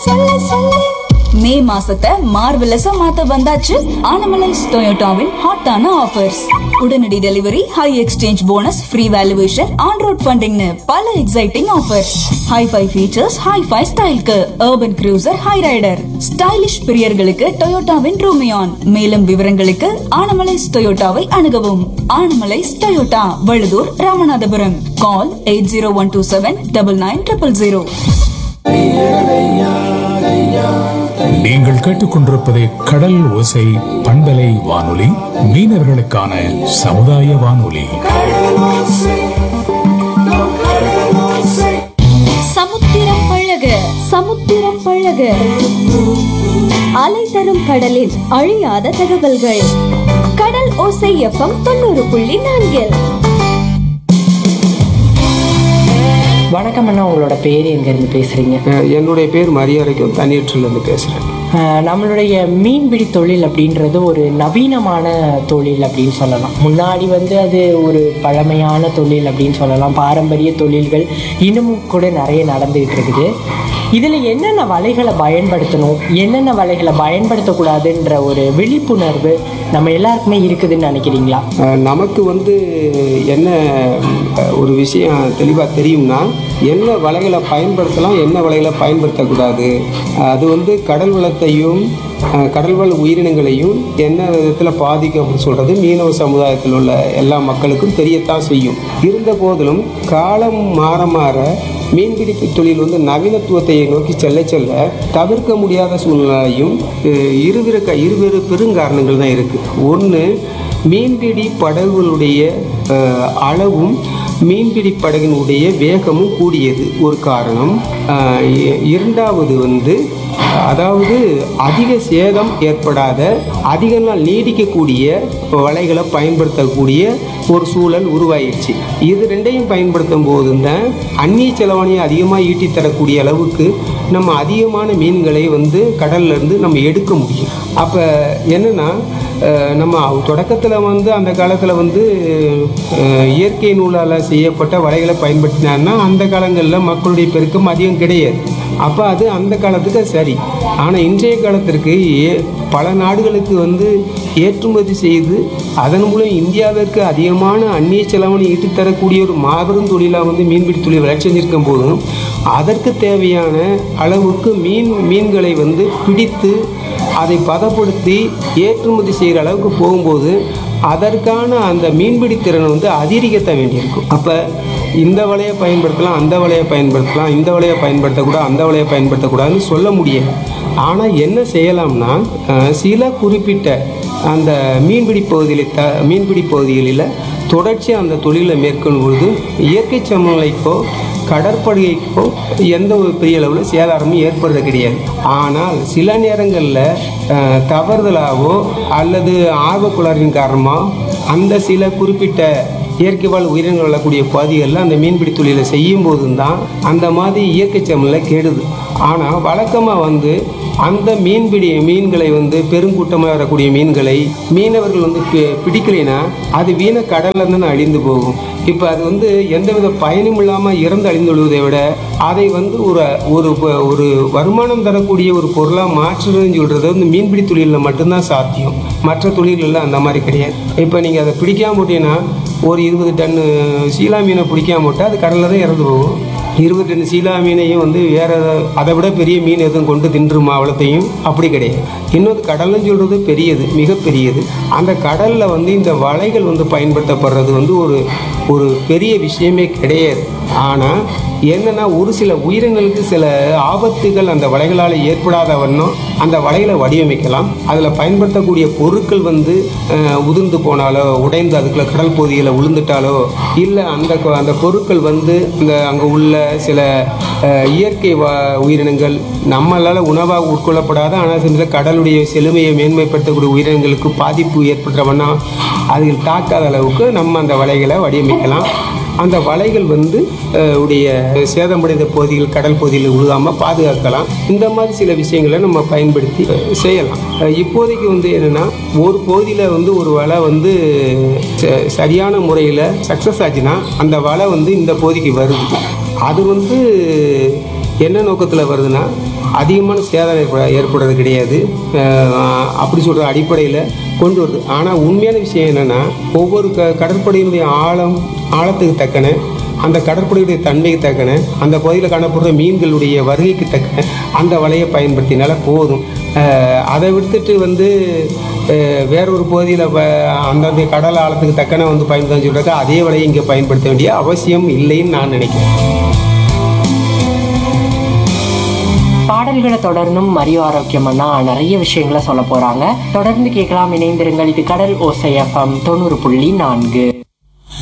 சொல்லு சொல்லு மே மாசத்தை மார்வெலஸா மாத்த வந்தாச்சு ஆனமலைஸ் டொயோட்டாவின் ஹாட்டான ஆஃபர்ஸ் உடனடி delivery high exchange bonus free valuation on road ஃபண்டிங்னு பல exciting offers hi-fi features hi-fi ஸ்டைல்க்கு urban cruiser Hyryder stylish பிரியர்களுக்கு டொயோட்டாவின் ரூமியான் மேலும் விவரங்களுக்கு ஆனமலைஸ் டொயோட்டாவை அணுகவும் Anamallais Toyota Vazhudur Ramanathapuram call eight zero one two seven double nine triple zero நீங்கள் கேட்டுக்கொண்டிருப்பது கடல் ஓசை பண்பலை வானொலி மீனவர்களுக்கான சமுதாய வானொலி சமுத்திரம் பழக சமுத்திரம் பழக அலை தரும் கடலின் அழியாத தகவல்கள் கடல் ஓசை எஃப்எம் தொண்ணூறு புள்ளி நான்கில் வணக்கம் அண்ணா உங்களோட பேர் எங்கேருந்து பேசுகிறீங்க அஹ் என்னுடைய பேர் மரியாதைக்கும் தண்ணீற்றிலிருந்து பேசுகிறேன் நம்மளுடைய மீன்பிடி தொழில் அப்படின்றது ஒரு நவீனமான தொழில் அப்படின்னு சொல்லலாம் முன்னாடி வந்து அது ஒரு பழமையான தொழில் அப்படின்னு சொல்லலாம் பாரம்பரிய தொழில்கள் இன்னமும் கூட நிறைய நடந்துகிட்டு இருக்குது இதில் என்னென்ன வலைகளை பயன்படுத்தணும் என்னென்ன வலைகளை பயன்படுத்தக்கூடாதுன்ற ஒரு விழிப்புணர்வு நம்ம எல்லாருக்குமே இருக்குதுன்னு நினைக்கிறீங்களா அஹ் நமக்கு வந்து என்ன அஹ், ஒரு விஷயம் தெளிவாக தெரியும்னா என்ன வலைகளை பயன்படுத்தலாம் என்ன வலைகளை பயன்படுத்தக்கூடாது அது வந்து கடல் வளத்தையும் அஹ், கடல் வள உயிரினங்களையும் என்ன விதத்தில் பாதிக்கும் அப்படின்னு சொல்கிறது மீனவ சமுதாயத்தில் உள்ள எல்லா மக்களுக்கும் தெரியத்தான் செய்யும் இருந்த போதிலும் காலம் மாற மாற மீன்பிடிப்பு தொழில் வந்து நவீனத்துவத்தை நோக்கி செல்ல செல்ல தவிர்க்க முடியாத சூழ்நிலையும் அஹ், இருவிர க- இருவேறு பெருங்காரணங்கள் தான் இருக்குது ஒன்று மீன்பிடி படகுகளுடைய அஹ், அளவும் மீன்பிடி படகினுடைய வேகமும் கூடியது ஒரு காரணம் அஹ், இ- இரண்டாவது வந்து அதாவது அதிக சேதம் ஏற்படாத அதிக நாள் நீடிக்கக்கூடிய வலைகளை பயன்படுத்தக்கூடிய ஒரு சூழல் உருவாயிடுச்சு இது ரெண்டையும் பயன்படுத்தும் போது தான் அந்நிய செலவாணியை அதிகமாக ஈட்டி தரக்கூடிய அளவுக்கு நம்ம அதிகமான மீன்களை வந்து கடல்ல இருந்து நம்ம எடுக்க முடியும் அப்போ என்னன்னா அஹ், நம்ம தொடக்கத்தில் வந்து அந்த காலத்தில் வந்து அஹ், இயற்கை நூலால் செய்யப்பட்ட வலைகளை பயன்படுத்தினான்னா அந்த காலங்களில் மக்களுடைய பெருக்கம் அதிகம் கிடையாது அப்போ அது அந்த காலத்துக்கு சரி ஆனால் இன்றைய காலத்திற்கு ஏ பல நாடுகளுக்கு வந்து ஏற்றுமதி செய்து அதன் மூலம் இந்தியாவிற்கு அதிகமான அந்நிய செலவணி ஈட்டித் தரக்கூடிய ஒரு மாபெரும் தொழிலாக வந்து மீன்பிடி தொழில் வளர்ச்சி செஞ்சிருக்கும் போதும் அதற்கு தேவையான அளவுக்கு மீன் மீன்களை வந்து பிடித்து அதை பதப்படுத்தி ஏற்றுமதி செய்கிற அளவுக்கு போகும்போது அதற்கான அந்த மீன்பிடி திறன் வந்து அதிகரிக்கத்த வேண்டியிருக்கும் அப்போ இந்த வலையை பயன்படுத்தலாம் அந்த வலையை பயன்படுத்தலாம் இந்த வலையை பயன்படுத்தக்கூடாது அந்த வலையை பயன்படுத்தக்கூடாதுன்னு சொல்ல முடியாது ஆனால் என்ன செய்யலாம்னா அஹ், சில குறிப்பிட்ட அந்த மீன்பிடி பகுதியில் த மீன்பிடி பகுதிகளில் தொடர்ச்சியாக அந்த தொழிலை மேற்கொள்ளும் பொழுது இயற்கை சமநிலைக்கோ கடற்படுகைக்கோ எந்த ஒரு பெரிய அளவில் சேதாரமும் ஏற்படுறது கிடையாது ஆனால் சில நேரங்களில் தவறுதலாகவோ அல்லது ஆர்வக்குளரின் காரணமாக அந்த சில குறிப்பிட்ட இயற்கை வாழ் உயிரினங்கள் வாழக்கூடிய பகுதிகளில் அந்த மீன்பிடி தொழிலை செய்யும் போதும் தான் அந்த மாதிரி இயற்கை சமநிலை கெடுது ஆனால் வழக்கமாக வந்து அந்த மீன்பிடி மீன்களை வந்து பெருங்கூட்டமாக வரக்கூடிய மீன்களை மீனவர்கள் வந்து பி- பிடிக்கலைன்னா அது வீண கடல்ல இருந்து அழிந்து போகும் இப்போ அது வந்து எந்தவித பயனும் இல்லாமல் இறந்து அழிந்து விழுவதை விட அதை வந்து ஒரு ஒரு ப- ஒரு வருமானம் தரக்கூடிய ஒரு பொருளாக மாற்றுறதுன்னு சொல்கிறது வந்து மீன்பிடி தொழிலில் மட்டும்தான் சாத்தியம் மற்ற தொழில்களில் அந்த மாதிரி கிடையாது இப்போ நீங்கள் அதை பிடிக்காம போட்டீங்கன்னா ஒரு இருபது டன்னு சீலா மீனை பிடிக்காம போட்டால் அது கடலில் தான் இறந்து போகும் இருபது டன் சீலா மீனையும் வந்து வேற ஏதாவது- அதை விட பெரிய மீன் எதுவும் கொண்டு தின்றுமா அவ்வளோத்தையும் அப்படி கிடையாது இன்னொரு கடல்னு சொல்கிறது பெரியது மிகப்பெரியது அந்த கடலில் வந்து இந்த வலைகள் வந்து பயன்படுத்தப்படுறது வந்து ஒரு ஒரு பெரிய விஷயமே கிடையாது ஆனால் என்னன்னா ஒரு சில உயிரினங்களுக்கு சில ஆபத்துகள் அந்த வலைகளால் ஏற்படாத வண்ணம் அந்த வலைகளை வடிவமைக்கலாம் அதில் பயன்படுத்தக்கூடிய பொருட்கள் வந்து அஹ், உதிர்ந்து போனாலோ உடைந்து அதுக்குள்ள கடல் பகுதியில் விழுந்துட்டாலோ இல்லை அந்த கொ- அந்த பொருட்கள் வந்து இந்த அங்கே உள்ள சில அஹ், இயற்கை வ உயிரினங்கள் நம்மளால் உணவாக உட்கொள்ளப்படாத ஆனால் சில கடலுடைய செழுமையை மேன்மைப்படுத்தக்கூடிய உயிரினங்களுக்கு பாதிப்பு ஏற்படுற வண்ணம் அதில் தாக்காத அளவுக்கு நம்ம அந்த வலைகளை வடிவமைக்கலாம் அந்த வலைகள் வந்து அஹ், உடைய சேதமடைந்த பகுதிகள் கடல் பகுதியில் விழுகாமல் பாதுகாக்கலாம் இந்த மாதிரி சில விஷயங்களை நம்ம பயன்படுத்தி அஹ், செய்யலாம் அஹ், இப்போதைக்கு வந்து என்னென்னா ஒரு பகுதியில் வந்து ஒரு வலை வந்து ச- சரியான முறையில் சக்ஸஸ் ஆச்சுன்னா அந்த வலை வந்து இந்த பகுதிக்கு வருது அது வந்து என்ன நோக்கத்தில் வருதுன்னா அதிகமான சேதம் ஏற்பட ஏற்படுறது கிடையாது அஹ் அப்படி சொல்கிற அடிப்படையில் கொண்டு வருது ஆனால் உண்மையான விஷயம் என்னென்னா ஒவ்வொரு க கடற்படையினுடைய ஆழம் ஆழத்துக்கு தக்கன அந்த கடற்படையுடைய தன்மைக்கு தக்கன அந்த பகுதியில் காணப்படுற மீன்களுடைய வருகைக்கு தக்கன அந்த வலையை பயன்படுத்தினால போதும் அஹ் அதை விட்டுட்டு வந்து அஹ் வேற ஒரு பகுதியில் அந்தந்த கடல் ஆழத்துக்கு தக்கன வந்து பயன்படுத்த சொல்கிறாக்க அதே வலையை இங்கே பயன்படுத்த வேண்டிய அவசியம் இல்லைன்னு நான் நினைக்கிறேன் பாடல்களை தொடர்ந்தும் மரியோ ஆரோக்கியம்னா நிறைய விஷயங்களை சொல்ல போறாங்க தொடர்ந்து கேட்கலாம் இணைந்திருங்கள் இது கடல் ஓசை எஃப்எம் தொண்ணூறு புள்ளி நான்கு